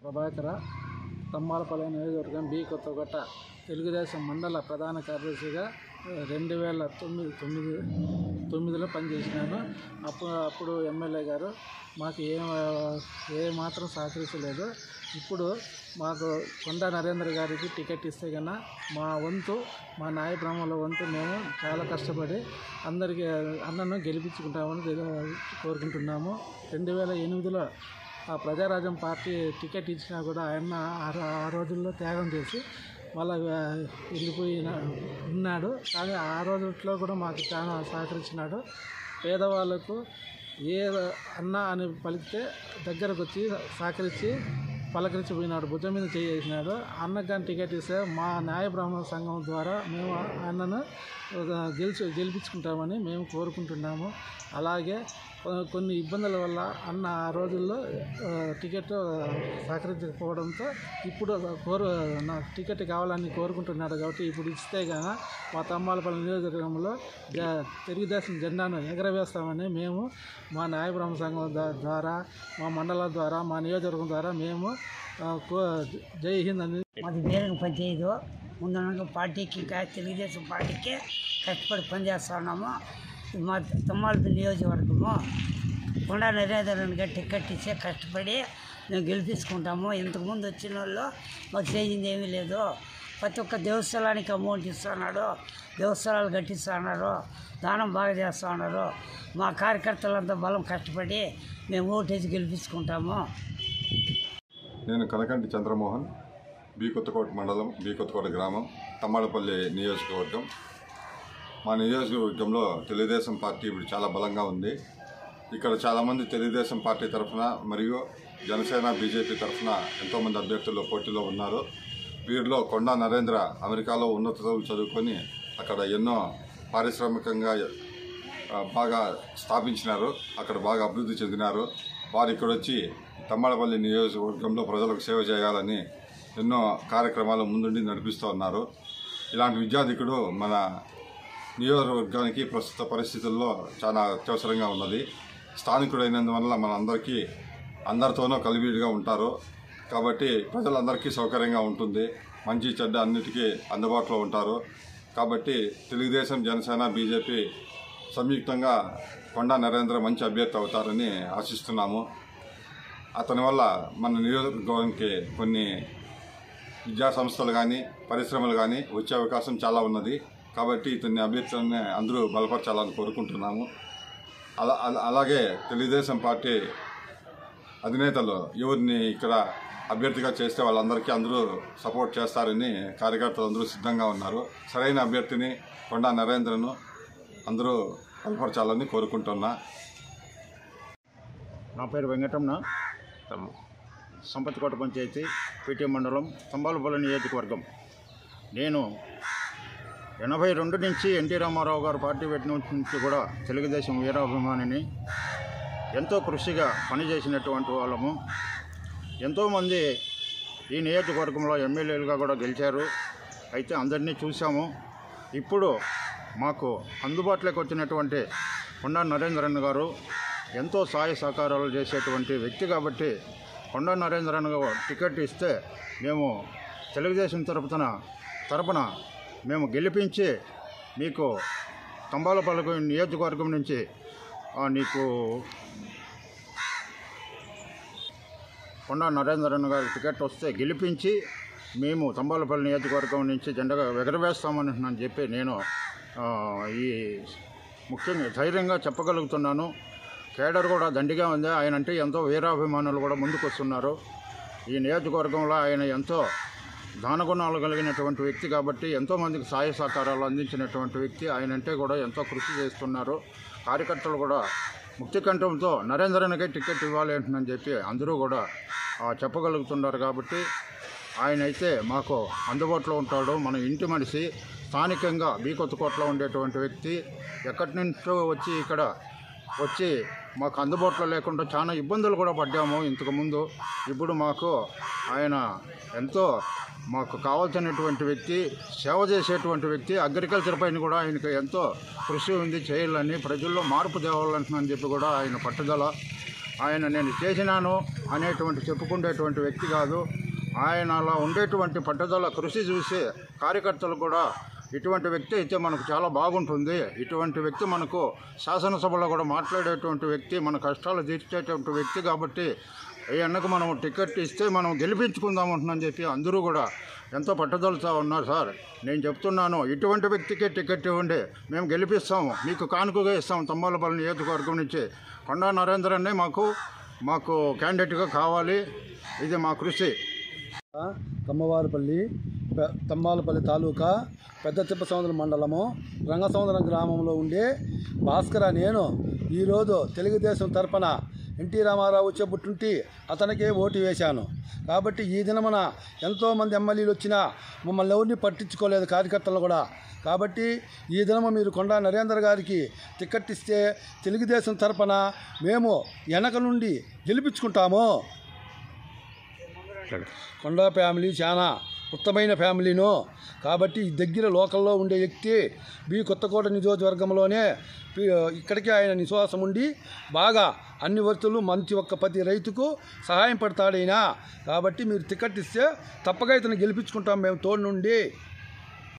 ప్రభాకర తమ్మాలపల్లి నియోజకవర్గం బి కొత్తకోట తెలుగుదేశం మండల ప్రధాన కార్యదర్శిగా రెండు వేల తొమ్మిది తొమ్మిది తొమ్మిదిలో పనిచేసినాను అప్పుడు అప్పుడు ఎమ్మెల్యే గారు మాకు ఏ ఏ మాత్రం సహకరించలేదు ఇప్పుడు మాకు కొండా నరేంద్ర గారికి టికెట్ ఇస్తే కన్నా మా వంతు మా నాయ బ్రహ్మల వంతు మేము చాలా కష్టపడి అందరికీ అన్నను గెలిపించుకుంటామని తెలి- కోరుకుంటున్నాము రెండు వేల ఎనిమిదిలో ఆ ప్రజారాజ్యం పార్టీ టికెట్ ఇచ్చినా కూడా ఆయన ఆ రో- ఆ రోజుల్లో త్యాగం చేసి మళ్ళా వెళ్ళిపోయిన ఉన్నాడు కానీ ఆ రోజుల్లో కూడా మాకు చాలా సహకరించినాడు పేదవాళ్ళకు ఏ అన్న అని పలికితే దగ్గరకు వచ్చి సహకరించి పలకరించిపోయినాడు భుజం మీద చేసినాడు అన్నకు కానీ టికెట్ ఇస్తే మా న్యాయ బ్రాహ్మణ సంఘం ద్వారా మేము అన్నను గెలిచి గెలిపించుకుంటామని మేము కోరుకుంటున్నాము అలాగే కొ- కొన్ని ఇబ్బందుల వల్ల అన్న ఆ రోజుల్లో ఆ, టికెట్ సహకరించకపోవడంతో ఇప్పుడు కోరు నాకు టికెట్ కావాలని కోరుకుంటున్నాడు కాబట్టి ఇప్పుడు ఇస్తే గాన మా తమ్మాలపల్లి నియోజకవర్గంలో జ- తెలుగుదేశం జెండాను ఎగరవేస్తామని మేము మా న్యాయ బ్రహ్మ సంఘం ద- ద్వారా మా మండలం ద్వారా మా నియోజకవర్గం ద్వారా మేము ఆ, కో- జై హింద్ అని మాది వేరే పని చేయదు ముందు పార్టీకి ఇంకా తెలుగుదేశం పార్టీకి కష్టపడి పనిచేస్తా ఉన్నాము ఇది మా తమ్మాలపల్లి నియోజకవర్గము కొండా నరేంద్రన్ గారు టికెట్ ఇచ్చే కష్టపడి మేము గెలిపించుకుంటాము ఇంతకుముందు వచ్చిన వాళ్ళు మాకు చేయింది ఏమీ లేదు ప్రతి ఒక్క దేవస్థలానికి అమౌంట్ ఇస్తున్నాడు దేవస్థలాలు కట్టిస్తున్నారు దానం బాగా చేస్తూ ఉన్నారు మా కార్యకర్తలంతా బలం కష్టపడి మేము ఓటేసి గెలిపించుకుంటాము నేను కనకంటి చంద్రమోహన్ బి కొత్తకోట మండలం బి కొత్తకోట గ్రామం తమ్మాడపల్లి నియోజకవర్గం మా నియోజకవర్గంలో తెలుగుదేశం పార్టీ ఇప్పుడు చాలా బలంగా ఉంది ఇక్కడ చాలామంది తెలుగుదేశం పార్టీ తరఫున మరియు జనసేన బీజేపీ తరఫున ఎంతోమంది అభ్యర్థులు పోటీలో ఉన్నారు వీరిలో కొండా నరేంద్ర అమెరికాలో ఉన్నత చదువులు చదువుకొని అక్కడ ఎన్నో పారిశ్రామికంగా ఆ, బాగా స్థాపించినారు అక్కడ బాగా అభివృద్ధి చెందినారు వారు ఇక్కడ వచ్చి తమ్మడపల్లి నియోజకవర్గంలో ప్రజలకు సేవ చేయాలని ఎన్నో కార్యక్రమాలు ముందుండి నడిపిస్తూ ఉన్నారు ఇలాంటి విద్యాధికుడు మన నియోజకవర్గానికి ప్రస్తుత పరిస్థితుల్లో చాలా అత్యవసరంగా ఉన్నది స్థానికుడైనందువల్ల మన అందరికీ అందరితోనూ కలివిడిగా ఉంటారు కాబట్టి ప్రజలందరికీ సౌకర్యంగా ఉంటుంది మంచి చెడ్డ అన్నిటికీ అందుబాటులో ఉంటారు కాబట్టి తెలుగుదేశం జనసేన బీజేపీ సంయుక్తంగా కొండా నరేంద్ర మంచి అభ్యర్థి అవుతారని ఆశిస్తున్నాము అతని వల్ల మన నియోజకవర్గానికి కొన్ని విద్యా సంస్థలు కానీ పరిశ్రమలు కానీ వచ్చే అవకాశం చాలా ఉన్నది కాబట్టి ఇతని అభ్యర్థులని అందరూ బలపరచాలని కోరుకుంటున్నాము అలా అలా- అలాగే తెలుగుదేశం పార్టీ అధినేతలు ఎవరిని ఇక్కడ అభ్యర్థిగా చేస్తే వాళ్ళందరికీ అందరూ సపోర్ట్ చేస్తారని కార్యకర్తలు అందరూ సిద్ధంగా ఉన్నారు సరైన అభ్యర్థిని కొండా నరేంద్రను అందరూ బలపరచాలని కోరుకుంటున్నా నా పేరు వెంకటరమణ సంపత్తికోట పంచాయతీ పీటీ మండలం తంబాలపల్లి నియోజకవర్గం నేను ఎనభై రెండు నుంచి ఎన్టీ రామారావు గారు పార్టీ పెట్టిన నుంచి కూడా తెలుగుదేశం వీరాభిమానిని ఎంతో కృషిగా పనిచేసినటువంటి వాళ్ళము ఎంతోమంది ఈ నియోజకవర్గంలో ఎమ్మెల్యేలుగా కూడా గెలిచారు అయితే అందరినీ చూసాము ఇప్పుడు మాకు అందుబాటులోకి వచ్చినటువంటి కొండా నరేంద్రన్ గారు ఎంతో సహాయ సహకారాలు చేసేటువంటి వ్యక్తి కాబట్టి కొండా నరేంద్రన్ గారు టికెట్ ఇస్తే మేము తెలుగుదేశం తరపున తరపున మేము గెలిపించి మీకు తంబాలపల్లి నియోజకవర్గం నుంచి ఆ, నీకు కొండా నరేంద్రన్ గారి టికెట్ వస్తే గెలిపించి మేము తంబాలపల్లి నియోజకవర్గం నుంచి జెండగా ఎగరవేస్తామని అని చెప్పి నేను ఆ, ఈ ముఖ్యంగా ధైర్యంగా చెప్పగలుగుతున్నాను కేడర్ కూడా దండిగా ఉంది ఆయన అంటే ఎంతో వీరాభిమానులు కూడా ముందుకు వస్తున్నారు ఈ నియోజకవర్గంలో ఆయన ఎంతో దానగుణాలు కలిగినటువంటి వ్యక్తి కాబట్టి ఎంతోమందికి సహాయ సహకారాలు అందించినటువంటి వ్యక్తి ఆయన అంటే కూడా ఎంతో కృషి చేస్తున్నారు కార్యకర్తలు కూడా ముక్తి కంఠంతో నరేంద్రన్కే టికెట్ ఇవ్వాలి అంటున్నాను చెప్పి అందరూ కూడా ఆ, చెప్పగలుగుతున్నారు కాబట్టి ఆయన అయితే మాకు అందుబాటులో ఉంటాడు మన ఇంటి మనిషి స్థానికంగా బీ కొత్తకోటలో ఉండేటువంటి వ్యక్తి ఎక్కడి నుంచో వచ్చి ఇక్కడ వచ్చి మాకు అందుబాటులో లేకుండా చాలా ఇబ్బందులు కూడా పడ్డాము ఇంతకుముందు ఇప్పుడు మాకు ఆయన ఎంతో మాకు కావాల్సినటువంటి వ్యక్తి సేవ చేసేటువంటి వ్యక్తి అగ్రికల్చర్ పైన కూడా ఆయనకు ఎంతో కృషి ఉంది చేయాలని ప్రజల్లో మార్పు తేవాలంటున్నాను చెప్పి కూడా ఆయన పట్టుదల ఆయన నేను చేసినాను అనేటువంటి చెప్పుకునేటువంటి వ్యక్తి కాదు ఆయన అలా ఉండేటువంటి పట్టుదల కృషి చూసి కార్యకర్తలు కూడా ఇటువంటి వ్యక్తి అయితే మనకు చాలా బాగుంటుంది ఇటువంటి వ్యక్తి మనకు శాసనసభలో కూడా మాట్లాడేటువంటి వ్యక్తి మన కష్టాలు తీర్చేటువంటి వ్యక్తి కాబట్టి ఈ అన్నకు మనం టికెట్ ఇస్తే మనం గెలిపించుకుందాం అంటున్నాను చెప్పి అందరూ కూడా ఎంతో పట్టుదలతో ఉన్నారు సార్ నేను చెప్తున్నాను ఇటువంటి వ్యక్తికే టికెట్ ఇవ్వండి మేము గెలిపిస్తాము మీకు కానుకగా ఇస్తాము తంబాలపల్లి నియోజకవర్గం నుంచి కొండా నరేంద్రన్నే మాకు మాకు క్యాండిడేట్గా కావాలి ఇది మా కృషి కమ్మవారిపల్లి పె- తమ్మాలపల్లి తాలూకా పెద్ద తిప్పసముద్రం మండలము రంగసముద్రం గ్రామంలో ఉండే భాస్కర నేను ఈరోజు తెలుగుదేశం తరపున ఎన్టీ రామారావు చెబుతుంటే అతనికే ఓటు వేశాను కాబట్టి ఈ దినమున ఎంతోమంది ఎమ్మెల్యేలు వచ్చినా మమ్మల్ని ఎవరిని పట్టించుకోలేదు కార్యకర్తలు కూడా కాబట్టి ఈ దినము మీరు కొండా నరేంద్ర గారికి టికెట్ ఇస్తే తెలుగుదేశం తరపున మేము వెనక నుండి గెలిపించుకుంటాము కొండా ఫ్యామిలీ చాలా ఉత్తమైన ఫ్యామిలీను కాబట్టి ఈ దగ్గర లోకల్లో ఉండే వ్యక్తి బి కొత్తకోట నియోజకవర్గంలోనే పి- ఇక్కడికే ఆయన నిశ్వాసం ఉండి బాగా అన్ని వర్తులు మంచి ఒక్క ప్రతి రైతుకు సహాయం పడతాడైనా కాబట్టి మీరు టికెట్ ఇస్తే తప్పగా ఇతను గెలిపించుకుంటాం మేము తోడు నుండి